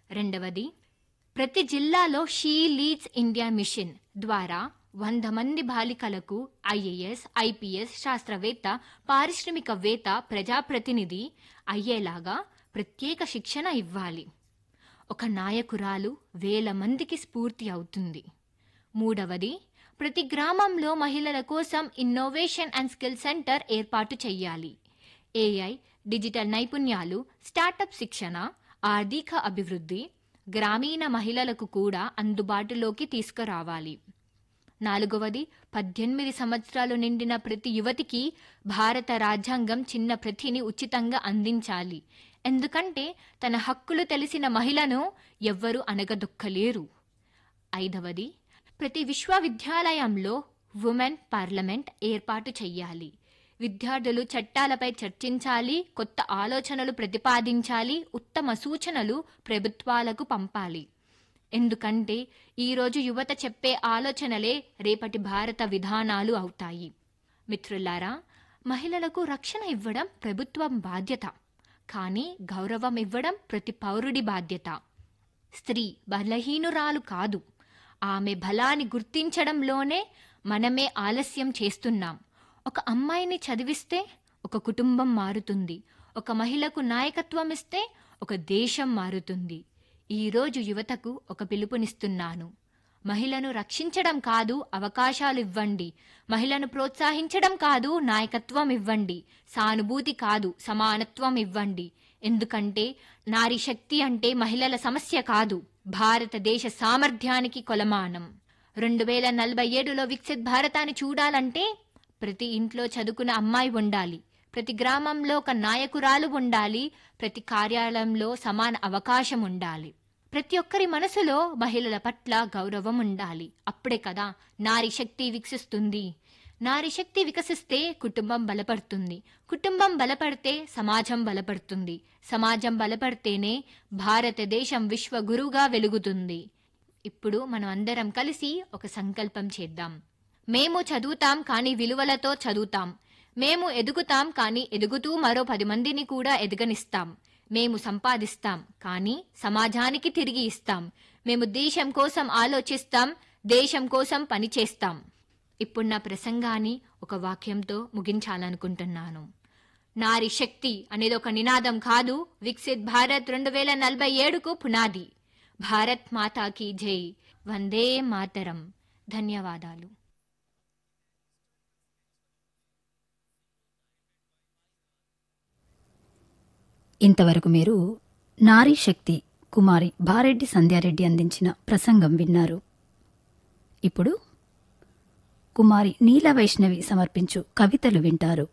రెండవది ప్రతి జిల్లాలో షీ లీడ్స్ ఇండియా మిషన్ ద్వారా వంద మంది బాలికలకు ఐఏఎస్ ఐపీఎస్ శాస్త్రవేత్త పారిశ్రామికవేత్త ప్రజాప్రతినిధి అయ్యేలాగా ప్రత్యేక శిక్షణ ఇవ్వాలి ఒక నాయకురాలు వేల మందికి స్ఫూర్తి అవుతుంది మూడవది ప్రతి గ్రామంలో మహిళల కోసం ఇన్నోవేషన్ అండ్ స్కిల్ సెంటర్ ఏర్పాటు చేయాలి ఏఐ డిజిటల్ నైపుణ్యాలు స్టార్టప్ శిక్షణ ఆర్థిక అభివృద్ధి గ్రామీణ మహిళలకు కూడా అందుబాటులోకి తీసుకురావాలి నాలుగవది పద్దెనిమిది సంవత్సరాలు నిండిన ప్రతి యువతికి భారత రాజ్యాంగం చిన్న ప్రతిని ఉచితంగా అందించాలి ఎందుకంటే తన హక్కులు తెలిసిన మహిళను ఎవ్వరూ అనగదొక్కలేరు ఐదవది ప్రతి విశ్వవిద్యాలయంలో ఉమెన్ పార్లమెంట్ ఏర్పాటు చెయ్యాలి విద్యార్థులు చట్టాలపై చర్చించాలి కొత్త ఆలోచనలు ప్రతిపాదించాలి ఉత్తమ సూచనలు ప్రభుత్వాలకు పంపాలి ఎందుకంటే ఈరోజు యువత చెప్పే ఆలోచనలే రేపటి భారత విధానాలు అవుతాయి మిత్రులారా మహిళలకు రక్షణ ఇవ్వడం ప్రభుత్వం బాధ్యత కానీ గౌరవం ఇవ్వడం ప్రతి పౌరుడి బాధ్యత స్త్రీ బలహీనురాలు కాదు ఆమె బలాన్ని గుర్తించడంలోనే మనమే ఆలస్యం చేస్తున్నాం ఒక అమ్మాయిని చదివిస్తే ఒక కుటుంబం మారుతుంది ఒక మహిళకు నాయకత్వం ఇస్తే ఒక దేశం మారుతుంది ఈరోజు యువతకు ఒక పిలుపునిస్తున్నాను మహిళను రక్షించడం కాదు అవకాశాలు ఇవ్వండి మహిళను ప్రోత్సహించడం కాదు నాయకత్వం ఇవ్వండి సానుభూతి కాదు సమానత్వం ఇవ్వండి ఎందుకంటే నారీ శక్తి అంటే మహిళల సమస్య కాదు భారతదేశ సామర్థ్యానికి కొలమానం రెండు వేల నలభై ఏడులో వికసిత్ భారతాన్ని చూడాలంటే ప్రతి ఇంట్లో చదువుకున్న అమ్మాయి ఉండాలి ప్రతి గ్రామంలో ఒక నాయకురాలు ఉండాలి ప్రతి కార్యాలయంలో సమాన అవకాశం ఉండాలి ప్రతి ఒక్కరి మనసులో మహిళల పట్ల గౌరవం ఉండాలి అప్పుడే కదా నారీ శక్తి వికసిస్తుంది నారీ శక్తి వికసిస్తే కుటుంబం బలపడుతుంది కుటుంబం బలపడితే సమాజం బలపడుతుంది సమాజం బలపడితేనే భారతదేశం విశ్వ గురువుగా వెలుగుతుంది ఇప్పుడు మనం అందరం కలిసి ఒక సంకల్పం చేద్దాం మేము చదువుతాం కానీ విలువలతో చదువుతాం మేము ఎదుగుతాం కానీ ఎదుగుతూ మరో పది మందిని కూడా ఎదగనిస్తాం మేము సంపాదిస్తాం కానీ సమాజానికి తిరిగి ఇస్తాం మేము దేశం కోసం ఆలోచిస్తాం దేశం కోసం పనిచేస్తాం ఇప్పుడు నా ప్రసంగాన్ని ఒక వాక్యంతో ముగించాలనుకుంటున్నాను నారి శక్తి అనేది ఒక నినాదం కాదు వికసిత్ భారత్ రెండు వేల నలభై ఏడుకు పునాది భారత్ మాతాకి జై వందే మాతరం ధన్యవాదాలు ఇంతవరకు మీరు నారీ శక్తి కుమారి భారెడ్డి సంధ్యారెడ్డి అందించిన ప్రసంగం విన్నారు ఇప్పుడు కుమారి నీల వైష్ణవి సమర్పించు కవితలు వింటారు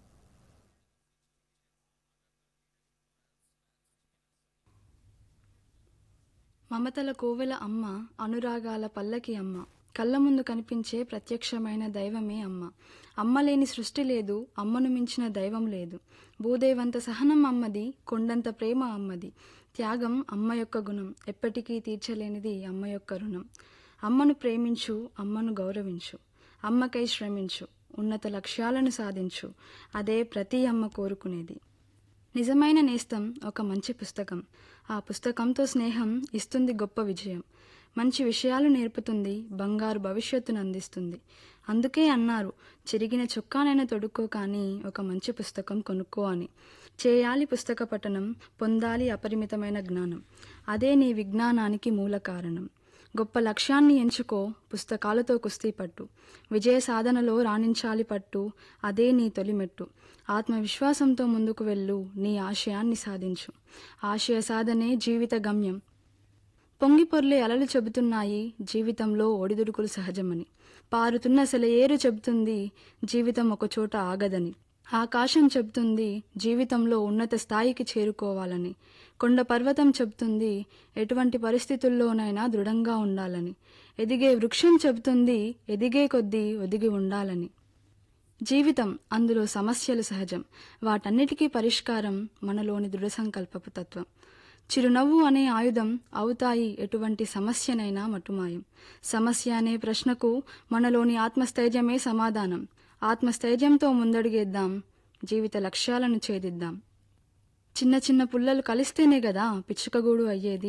మమతల కోవెల అమ్మ అనురాగాల పల్లకి అమ్మ కళ్ళ ముందు కనిపించే ప్రత్యక్షమైన దైవమే అమ్మ అమ్మ లేని సృష్టి లేదు అమ్మను మించిన దైవం లేదు భూదేవంత సహనం అమ్మది కొండంత ప్రేమ అమ్మది త్యాగం అమ్మ యొక్క గుణం ఎప్పటికీ తీర్చలేనిది అమ్మ యొక్క రుణం అమ్మను ప్రేమించు అమ్మను గౌరవించు అమ్మకై శ్రమించు ఉన్నత లక్ష్యాలను సాధించు అదే ప్రతి అమ్మ కోరుకునేది నిజమైన నేస్తం ఒక మంచి పుస్తకం ఆ పుస్తకంతో స్నేహం ఇస్తుంది గొప్ప విజయం మంచి విషయాలు నేర్పుతుంది బంగారు భవిష్యత్తును అందిస్తుంది అందుకే అన్నారు చిరిగిన చొక్కానైనా తొడుక్కో కానీ ఒక మంచి పుస్తకం కొనుక్కో అని చేయాలి పుస్తక పఠనం పొందాలి అపరిమితమైన జ్ఞానం అదే నీ విజ్ఞానానికి మూల కారణం గొప్ప లక్ష్యాన్ని ఎంచుకో పుస్తకాలతో కుస్తీ పట్టు విజయ సాధనలో రాణించాలి పట్టు అదే నీ తొలిమెట్టు ఆత్మవిశ్వాసంతో ముందుకు వెళ్ళు నీ ఆశయాన్ని సాధించు ఆశయ సాధనే జీవిత గమ్యం పొంగి పొర్లే అలలు చెబుతున్నాయి జీవితంలో ఒడిదుడుకులు సహజమని పారుతున్న సెలయేరు చెబుతుంది జీవితం ఒకచోట ఆగదని ఆకాశం చెబుతుంది జీవితంలో ఉన్నత స్థాయికి చేరుకోవాలని కొండ పర్వతం చెబుతుంది ఎటువంటి పరిస్థితుల్లోనైనా దృఢంగా ఉండాలని ఎదిగే వృక్షం చెబుతుంది ఎదిగే కొద్దీ ఒదిగి ఉండాలని జీవితం అందులో సమస్యలు సహజం వాటన్నిటికీ పరిష్కారం మనలోని దృఢ సంకల్పపు తత్వం చిరునవ్వు అనే ఆయుధం అవుతాయి ఎటువంటి సమస్యనైనా మటుమాయం సమస్య అనే ప్రశ్నకు మనలోని ఆత్మస్థైర్యమే సమాధానం ఆత్మస్థైర్యంతో ముందడుగేద్దాం జీవిత లక్ష్యాలను ఛేదిద్దాం చిన్న చిన్న పుల్లలు కలిస్తేనే కదా పిచ్చుకగూడు అయ్యేది